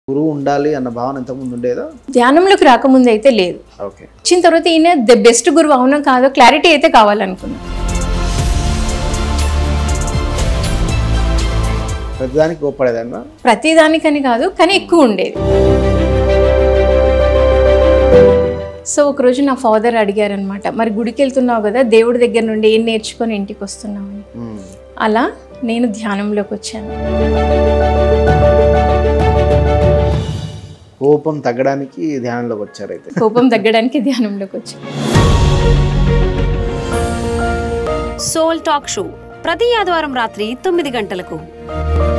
గురువు ఉండాలి అన్న భావన ఇంతకుముందు ఉండేదా ధ్యానంలోకి రాకముందు అయితే లేదు ఓకే వచ్చిన తర్వాత ఈయన ద బెస్ట్ గురువు అవునో కాదో క్లారిటీ అయితే కావాలనుకున్నాను ప్రతిదానికి కోప్పడేదన్నా ప్రతిదానికని కాదు కానీ ఎక్కువ ఉండేది సో ఒకరోజు నా ఫాదర్ అడిగారనమాట మరి గుడికి వెళ్తున్నావు కదా దేవుడి దగ్గర నుండి ఏం నేర్చుకొని ఇంటికి వస్తున్నావు అని అలా నేను ధ్యానంలోకి వచ్చాను కోపం తగ్గడానికి ధ్యానంలోకి వచ్చారు అయితే కోపం తగ్గడానికి ధ్యానంలోకి వచ్చాను సోల్ టాక్ షో ప్రతి ఆదివారం రాత్రి తొమ్మిది గంటలకు